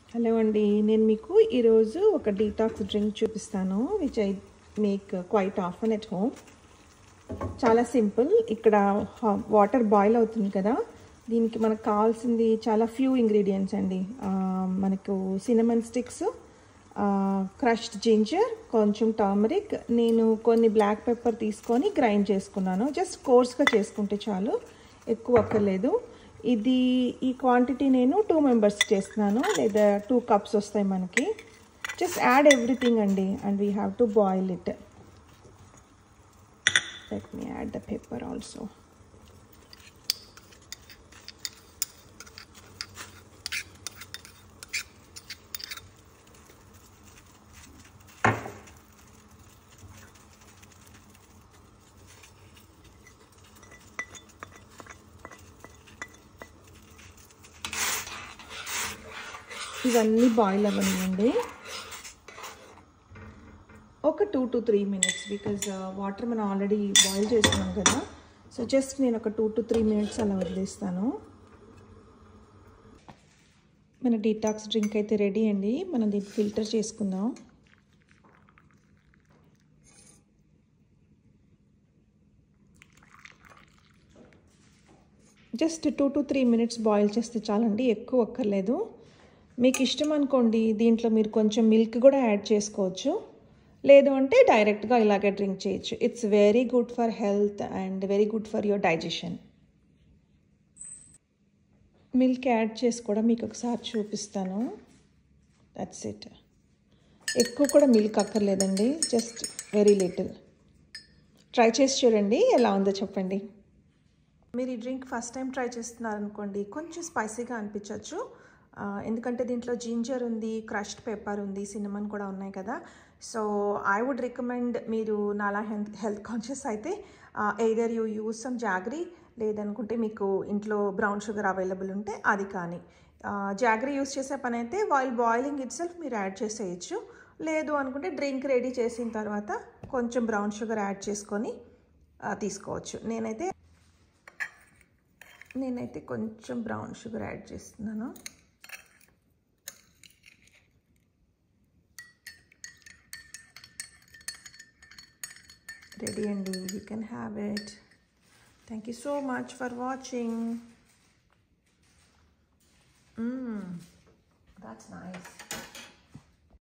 hello అండి నేను మీకు ఈరోజు ఒక డీటాక్స్ డ్రింక్ చూపిస్తాను which I make quite often at home చాలా సింపుల్ ఇక్కడ వాటర్ బాయిల్ అవుతుంది కదా దీనికి మనకు కావాల్సింది చాలా ఫ్యూ ఇంగ్రీడియంట్స్ అండి ఆ, మనకు సినమన్ స్టిక్స్ క్రష్డ్ జింజర్ కొంచెం టర్మరిక్ నేను కొన్ని బ్లాక్ పెప్పర్ తీసుకొని గ్రైండ్ చేసుకున్నాను జస్ట్ కోర్స్గా చేసుకుంటే చాలు ఎక్కువ అక్కర్లేదు ఇది ఈ క్వాంటిటీ నేను టూ మెంబర్స్ చేస్తున్నాను లేదా టూ కప్స్ వస్తాయి మనకి జస్ట్ యాడ్ ఎవ్రీథింగ్ అండి and we have to boil it let me add the pepper also ఇవన్నీ బాయిల్ అవ్వనివ్వండి ఒక two to three minutes because water మనం ఆల్రెడీ బాయిల్ చేస్తున్నాం కదా సో జస్ట్ నేను ఒక టూ టు త్రీ మినిట్స్ అలా వదిలేస్తాను మన డీటాక్స్ డ్రింక్ అయితే రెడీ అండి మనం దీన్ని ఫిల్టర్ చేసుకుందాం just two to three minutes boil చేస్తే చాలండి ఎక్కువ అక్కర్లేదు మీకు ఇష్టం అనుకోండి దీంట్లో మీరు కొంచెం మిల్క్ కూడా యాడ్ చేసుకోవచ్చు లేదు అంటే డైరెక్ట్గా ఇలాగే డ్రింక్ చేయొచ్చు it's very good for health and very good for your digestion milk add చేసి కూడా మీకు ఒకసారి చూపిస్తాను దట్స్ ఇట్ ఎక్కువ కూడా మిల్క్ అక్కర్లేదండి జస్ట్ వెరీ లిటిల్ ట్రై చేసి చూడండి ఎలా ఉందో చెప్పండి మీరు ఈ డ్రింక్ ఫస్ట్ టైం ట్రై చేస్తున్నారనుకోండి కొంచెం స్పైసీగా అనిపించవచ్చు ఎందుకంటే దీంట్లో జింజర్ ఉంది క్రష్డ్ పెప్పర్ ఉంది సినిమన్ కూడా ఉన్నాయి కదా సో ఐ వుడ్ రికమెండ్ మీరు నాలా హెల్త్ హెల్త్ కాన్షియస్ అయితే either you use some jaggery లేదనుకుంటే మీకు ఇంట్లో బ్రౌన్ షుగర్ అవైలబుల్ ఉంటే అది కానీ జాగరీ యూస్ చేసే పని అయితే వైల్ బాయిలింగ్ ఇట్ సెల్ఫ్ మీరు యాడ్ చేసేయచ్చు లేదు అనుకుంటే డ్రింక్ రెడీ చేసిన తర్వాత కొంచెం బ్రౌన్ షుగర్ యాడ్ చేసుకొని తీసుకోవచ్చు నేనైతే నేనైతే కొంచెం బ్రౌన్ షుగర్ యాడ్ చేస్తున్నాను రెడీ అండి you can have it thank you so much for watching that's nice